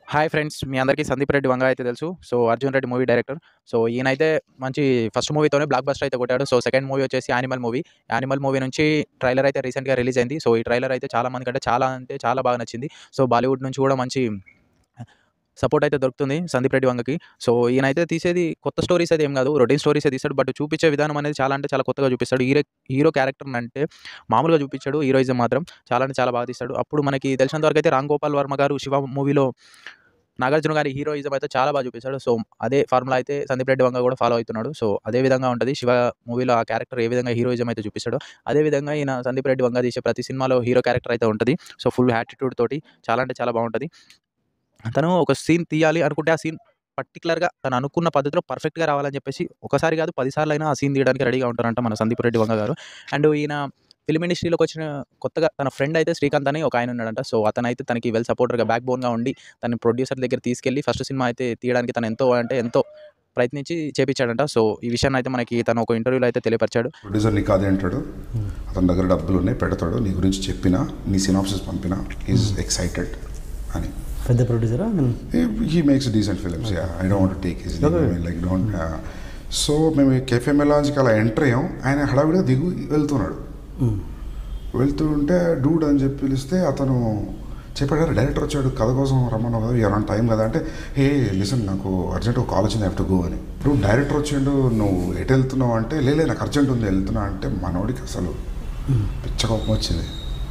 hi friends మీ అందరికీ సందీప్ రెడ్డి వంగ అయితే తెలుసు so Arjun Reddy movie director so ఈయనైతే మంచి ఫస్ట్ మూవీతోనే బ్లాక్ బస్టర్ అయితే కొట్టాడు సో సెకండ్ మూవీ వచ్చేసి యానిమల్ మూవీ యానిమల్ మూవీ నుంచి ట్రైలర్ అయితే రీసెంట్గా రిలీజ్ అయింది సో ఈ ట్రైలర్ అయితే చాలా మంది కంటే చాలా అంటే చాలా బాగా నచ్చింది సో బాలీవుడ్ నుంచి కూడా మంచి సపోర్ట్ అయితే దొరుకుతుంది సందీప్ రెడ్డి వంగకి సో ఈయనైతే తీసేది కొత్త స్టోరీస్ అయితే ఏం కాదు రొటీన్ స్టోరీస్ తీస్తాడు బట్ చూపించే విధానం అనేది చాలా అంటే చాలా కొత్తగా చూపిస్తాడు హీరో హీరో క్యారెక్టర్ అంటే మామూలుగా చూపించాడు హీరోయిజం మాత్రం చాలా అంటే చాలా బాగా తీస్తాడు అప్పుడు మనకి తెలిసినంత వరకు అయితే రామ్ గోపాల్ వర్మ గారు శివ మూవీలో నాగార్జున గారి హీరోయిజం అయితే చాలా బాగా చూపిస్తాడు సో అదే ఫార్ములా అయితే సందీప్ రెడ్డి వంగ కూడా ఫాలో అవుతున్నాడు సో అదే విధంగా ఉంటుంది శివ మూవీలో ఆ క్యారెక్టర్ ఏ విధంగా హీరోయిజం అయితే చూపిస్తాడో అదే విధంగా ఈయన సందీప్ రెడ్డి వంగ తీసే ప్రతి సినిమాలో హీరో క్యారెక్టర్ అయితే ఉంటుంది సో ఫుల్ యాటిట్యూడ్ తోటి చాలా అంటే చాలా బాగుంటుంది తను ఒక సీన్ తీయాలి అనుకుంటే ఆ సీన్ పర్టికులర్గా తను అనుకున్న పద్ధతిలో పర్ఫెక్ట్గా రావాలని చెప్పేసి ఒకసారి కాదు పదిసార్లు అయినా ఆ సీన్ తీయడానికి రెడీగా ఉంటారంట మన సందీప్ రెడ్డి వంగ గారు అండ్ ఈయన ఫిలిం ఇండస్ట్రీలోకి వచ్చిన కొత్తగా తన ఫ్రెండ్ అయితే శ్రీకాంత్ అని ఒక ఆయన ఉన్నాడంట సో అతను అయితే తనకి వెల్ సపోర్టర్గా బ్యాక్ బోన్గా ఉండి తన ప్రొడ్యూసర్ దగ్గర తీసుకెళ్ళి ఫస్ట్ సినిమా అయితే తీయడానికి తను ఎంతో అంటే ఎంతో ప్రయత్నించి చేపించాడంట సో ఈ విషయాన్ని అయితే మనకి తను ఒక ఇంటర్వ్యూలో అయితే తెలియపరిచాడు ప్రొడ్యూసర్ నీకు అదే అంటాడు అతని దగ్గర డబ్బులు ఉన్నాయి పెడతాడు నీ గురించి చెప్పినా నీ సినాప్సిస్ పంపినా ఈజ్ ఎక్సైటెడ్ అని పెద్ద ప్రొడ్యూసరా he makes decent films I don't take his like don't so మేము కెఫే మెలాన్స్కి అలా ఎంటర్ అయ్యాం ఆయన హడావిడిగా దిగు వెళ్తున్నాడు వెళ్తూ ఉంటే డూడ్ అని చెప్పి పిలిస్తే అతను చెప్పాడు డైరెక్టర్ వచ్చాడు కథ కోసం రమ్మన్నావు కదా ఎవరైనా టైం కదా అంటే హే లిసన్ నాకు అర్జెంట్ ఒక కాల్ వచ్చింది హ్యావ్ టు గో అని ఇప్పుడు డైరెక్టర్ వచ్చిండు నువ్వు ఎటు వెళ్తున్నావు అంటే లేలే నాకు అర్జెంట్ ఉంది వెళ్తున్నా అంటే మనోడికి అసలు పిచ్చ కోపం వచ్చింది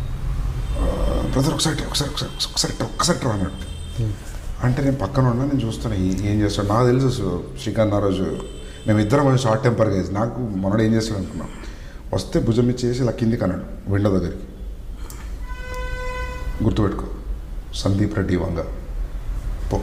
బ్రదర్ ఒకసారి ఒకసారి ఒకసారి ఒకసారి ఒక్కసారి రా అన్నాడు అంటే నేను పక్కన ఉన్నా నేను చూస్తున్నా ఏ- ఏం చేస్తాడు నాకు తెలుసు సు- శ్రీకాంత్ ఆ రోజు మేము ఇద్దరం కొంచెం షార్ట్ టెంపర్ గేజ్ నాకు మనోడు ఏం చేస్తాడు అనుకున్నాం వస్తే భుజం ఇచ్చేసి ఇలా కిందికి అన్నాడు విండో దగ్గరికి గుర్తుపెట్టుకో సందీప్ రెడ్డి వంగ పో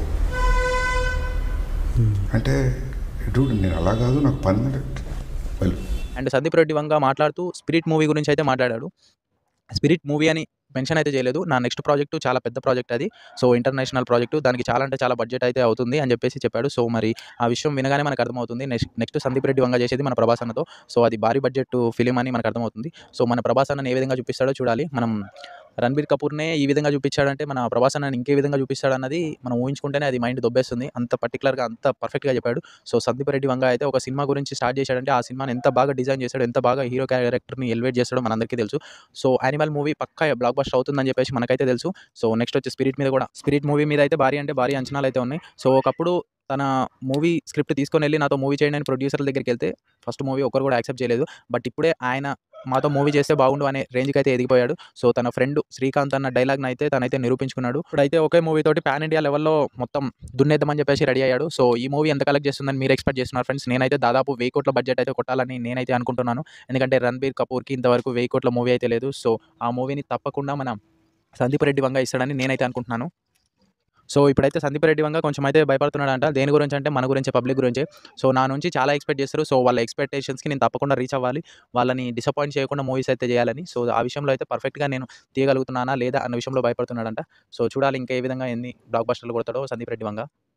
అంటే డూడ్ నేను అలా కాదు నాకు పని అంటే వెళ్ళు అండ్ సందీప్ రెడ్డి వంగ మాట్లాడుతూ స్పిరిట్ మూవీ గురించి అయితే మాట్లాడాడు స్పిరిట్ మూవీ అని మెన్షన్ అయితే చేయలేదు నా నెక్స్ట్ ప్రాజెక్టు చాలా పెద్ద ప్రాజెక్ట్ అది సో ఇంటర్నేషనల్ ప్రాజెక్టు దానికి చాలా అంటే చాలా బడ్జెట్ అయితే అవుతుంది అని చెప్పేసి చెప్పాడు సో మరి ఆ విషయం వినగానే మనకు అర్థమవుతుంది నెక్స్ట్ నెక్స్ట్ సందీప్ రెడ్డి వంగ చేసేది మన ప్రభాస్ అన్నతో సో అది భారీ బడ్జెట్ ఫిలిం అని మనకు అర్థమవుతుంది సో మన ప్రభాస్ అన్నని ఏ విధంగా చూపిస్తాడో చూడాలి మనం రణబీర్ కపూర్నే ఈ విధంగా చూపించాడంటే మన ప్రభాస్ అన్నని ఇంకే విధంగా చూపిస్తాడన్నది మనం ఊహించుకుంటేనే అది మైండ్ దొబ్బేస్తుంది అంత పర్టికులర్గా అంత పర్ఫెక్ట్గా చెప్పాడు సో సందీప్ రెడ్డి వంగ అయితే ఒక సినిమా గురించి స్టార్ట్ చేశాడంటే ఆ సినిమాని ఎంత బాగా డిజైన్ చేశాడు ఎంత బాగా హీరో క్యారెక్టర్ని ఎలివేట్ చేస్తాడో మనందరికీ తెలుసు సో యానిమల్ మూవీ పక్కా బ్లాక్ బస్టర్ అవుతుందని చెప్పేసి మనకైతే తెలుసు సో నెక్స్ట్ వచ్చి స్పిరిట్ మీద కూడా స్పిరిట్ మూవీ మీద అయితే భారీ అంటే భారీ అంచనాలు అయితే ఉన్నాయి సో ఒకప్పుడు తన మూవీ స్క్రిప్ట్ తీసుకొని వెళ్ళి నాతో మూవీ చేయండి అని ప్రొడ్యూసర్ దగ్గరికి వెళ్తే ఫస్ట్ మూవీ ఒకరు కూడా యాక్సెప్ట్ చేయలేదు బట్ ఇప్పుడే ఆయన మాతో మూవీ చేస్తే బాగుండు అనే రేంజ్కి అయితే ఎదిగిపోయాడు సో తన ఫ్రెండ్ శ్రీకాంత్ అన్న డైలాగ్ని అయితే తనైతే నిరూపించుకున్నాడు ఇప్పుడైతే ఒకే మూవీ తోటి పాన్ ఇండియా లెవెల్లో మొత్తం దున్నేద్దామని చెప్పేసి రెడీ అయ్యాడు సో ఈ మూవీ ఎంత కలెక్ట్ చేస్తుందని మీరు ఎక్స్పెక్ట్ చేస్తున్నారు ఫ్రెండ్స్ నేనైతే దాదాపు వెయ్యి కోట్ల బడ్జెట్ అయితే కొట్టాలని నేనైతే అనుకుంటున్నాను ఎందుకంటే రణబీర్ కపూర్కి ఇంతవరకు వెయ్యి కోట్ల మూవీ అయితే లేదు సో ఆ మూవీని తప్పకుండా మన సందీప్ రెడ్డి వంగ ఇస్తాడని నేనైతే అనుకుంటున్నాను సో ఇప్పుడైతే సందీప్ రెడ్డి వంగ కొంచెం అయితే భయపడుతున్నాడంట దేని గురించి అంటే మన గురించి పబ్లిక్ గురించి సో నా నుంచి చాలా ఎక్స్పెక్ట్ చేస్తారు సో వాళ్ళ ఎక్స్పెక్టేషన్స్కి నేను తప్పకుండా రీచ్ అవ్వాలి వాళ్ళని డిసప్పాయింట్ చేయకుండా మూవీస్ అయితే చేయాలని సో ఆ విషయంలో అయితే పర్ఫెక్ట్గా నేను తీయగలుగుతున్నానా లేదా అన్న విషయంలో భయపడుతున్నాడంట సో చూడాలి ఇంకా ఏ విధంగా ఎన్ని బ్లాక్ బస్టర్లు కొడతాడో సందీప్ రెడ్డి వంగ